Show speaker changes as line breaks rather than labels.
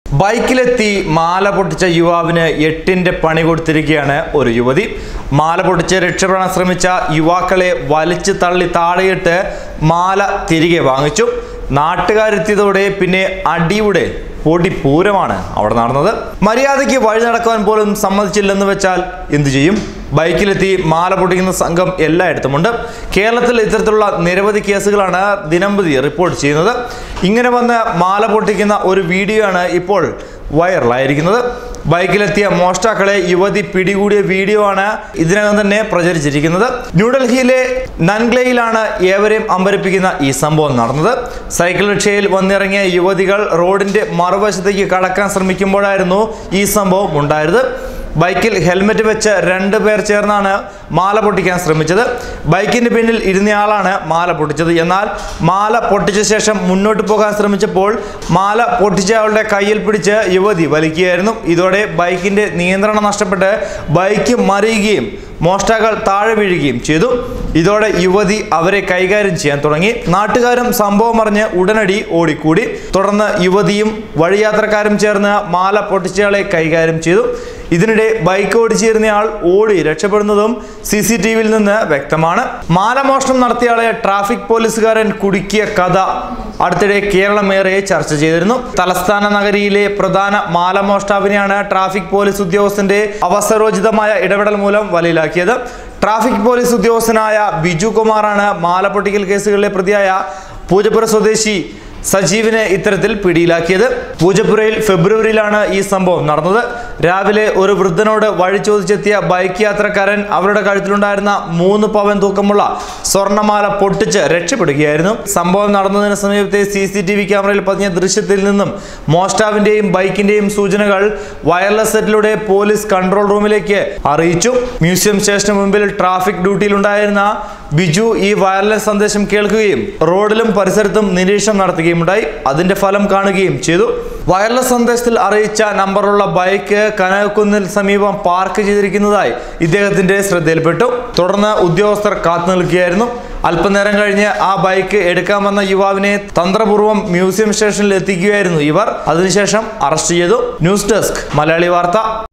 ബൈക്കിലെത്തി മാല പൊട്ടിച്ച യുവാവിന് എട്ടിന്റെ പണി കൊടുത്തിരിക്കുകയാണ് ഒരു യുവതി മാല പൊട്ടിച്ച് രക്ഷപ്പെടാൻ ശ്രമിച്ച യുവാക്കളെ വലിച്ചു തള്ളി താഴെയിട്ട് മാല തിരികെ വാങ്ങിച്ചു നാട്ടുകാരെത്തിയതോടെ പിന്നെ അടിയുടെ പൊടിപ്പൂരമാണ് അവിടെ നടന്നത് മര്യാദയ്ക്ക് വഴി നടക്കുവാൻ പോലും സമ്മതിച്ചില്ലെന്ന് വെച്ചാൽ എന്തു ചെയ്യും ബൈക്കിലെത്തി മാല പൊട്ടിക്കുന്ന സംഘം എല്ലായിടത്തുമുണ്ട് കേരളത്തിൽ ഇത്തരത്തിലുള്ള നിരവധി കേസുകളാണ് ദിനംപ്രതി റിപ്പോർട്ട് ചെയ്യുന്നത് ഇങ്ങനെ വന്ന് മാല പൊട്ടിക്കുന്ന ഒരു വീഡിയോ ആണ് ഇപ്പോൾ വൈറലായിരിക്കുന്നത് ബൈക്കിലെത്തിയ മോഷ്ടാക്കളെ യുവതി പിടികൂടിയ വീഡിയോ ആണ് ഇതിനകം തന്നെ പ്രചരിച്ചിരിക്കുന്നത് ന്യൂഡൽഹിയിലെ നൻഗ്ലയിലാണ് ഏവരെയും അമ്പരപ്പിക്കുന്ന ഈ സംഭവം നടന്നത് സൈക്കിൾ റിക്ഷയിൽ വന്നിറങ്ങിയ യുവതികൾ റോഡിന്റെ മറുവശത്തേക്ക് കടക്കാൻ ശ്രമിക്കുമ്പോഴായിരുന്നു ഈ സംഭവം ഉണ്ടായത് ബൈക്കിൽ ഹെൽമെറ്റ് വെച്ച് രണ്ട് പേർ ചേർന്നാണ് മാല പൊട്ടിക്കാൻ ശ്രമിച്ചത് ബൈക്കിന്റെ പിന്നിൽ ഇരുന്നയാളാണ് മാല പൊട്ടിച്ചത് എന്നാൽ മാല പൊട്ടിച്ച ശേഷം മുന്നോട്ട് പോകാൻ ശ്രമിച്ചപ്പോൾ മാല പൊട്ടിച്ചയാളുടെ കയ്യിൽ പിടിച്ച് യുവതി വലിക്കുകയായിരുന്നു ഇതോടെ ബൈക്കിന്റെ നിയന്ത്രണം നഷ്ടപ്പെട്ട് ബൈക്ക് മറിയുകയും മോഷ്ടാക്കൾ താഴെ വീഴുകയും ചെയ്തു ഇതോടെ യുവതി അവരെ കൈകാര്യം ചെയ്യാൻ തുടങ്ങി നാട്ടുകാരും സംഭവം അറിഞ്ഞ് ഉടനടി ഓടിക്കൂടി തുടർന്ന് യുവതിയും വഴിയാത്രക്കാരും ചേർന്ന് മാല പൊട്ടിച്ചയാളെ കൈകാര്യം ചെയ്തു ഇതിനിടെ ബൈക്ക് ഓടിച്ചിരുന്നയാൾ ഓടി രക്ഷപ്പെടുന്നതും സി സി ടി വിയിൽ നിന്ന് വ്യക്തമാണ് മാലമോഷണം നടത്തിയയാളെ ട്രാഫിക് പോലീസുകാരൻ കുടുക്കിയ കഥ അടുത്തിടെ കേരളമേറെ ചർച്ച ചെയ്തിരുന്നു തലസ്ഥാന നഗരിയിലെ പ്രധാന മാലമോഷ്ടാവിനെയാണ് ട്രാഫിക് പോലീസ് ഉദ്യോഗസ്ഥന്റെ അവസരോചിതമായ ഇടപെടൽ മൂലം വലയിലാക്കിയത് ട്രാഫിക് പോലീസ് ഉദ്യോഗസ്ഥനായ ബിജു കുമാറാണ് മാല പൊട്ടിക്കൽ കേസുകളിലെ പ്രതിയായ പൂജപ്പുര സ്വദേശി സജീവിനെ ഇത്തരത്തിൽ പിടിയിലാക്കിയത് പൂജപ്പുരയിൽ ഫെബ്രുവരിയിലാണ് ഈ സംഭവം നടന്നത് രാവിലെ ഒരു വൃദ്ധനോട് വഴി ചോദിച്ചെത്തിയ ബൈക്ക് യാത്രക്കാരൻ അവരുടെ കഴുത്തിലുണ്ടായിരുന്ന മൂന്ന് പവൻ തൂക്കമുള്ള സ്വർണ്ണമാല പൊട്ടിച്ച് രക്ഷപ്പെടുകയായിരുന്നു സംഭവം നടന്നതിന് സമീപത്തെ സി സി ടി വി ക്യാമറയിൽ പതിഞ്ഞ ദൃശ്യത്തിൽ നിന്നും മോഷ്ടാവിന്റെയും ബൈക്കിന്റെയും സൂചനകൾ വയർലെസ് സെറ്റിലൂടെ പോലീസ് കൺട്രോൾ റൂമിലേക്ക് അറിയിച്ചു മ്യൂസിയം സ്റ്റേഷന് മുമ്പിൽ ട്രാഫിക് ഡ്യൂട്ടിയിലുണ്ടായിരുന്ന ബിജു ഈ വയർലെസ് സന്ദേശം കേൾക്കുകയും റോഡിലും പരിസരത്തും നിരീക്ഷണം നടത്തുകയുമുണ്ടായി അതിന്റെ ഫലം കാണുകയും ചെയ്തു വയർലെസ് സന്ദേശത്തിൽ അറിയിച്ച നമ്പറുള്ള ബൈക്ക് കനകക്കുന്നിൽ സമീപം പാർക്ക് ചെയ്തിരിക്കുന്നതായി ഇദ്ദേഹത്തിന്റെ ശ്രദ്ധയിൽപ്പെട്ടു തുടർന്ന് ഉദ്യോഗസ്ഥർ കാത്തു നിൽക്കുകയായിരുന്നു അല്പനേരം കഴിഞ്ഞ് ആ ബൈക്ക് എടുക്കാൻ വന്ന യുവാവിനെ തന്ത്രപൂർവ്വം മ്യൂസിയം സ്റ്റേഷനിൽ എത്തിക്കുകയായിരുന്നു ഇവർ അതിനുശേഷം അറസ്റ്റ് ചെയ്തു ന്യൂസ് ഡെസ്ക് മലയാളി വാർത്ത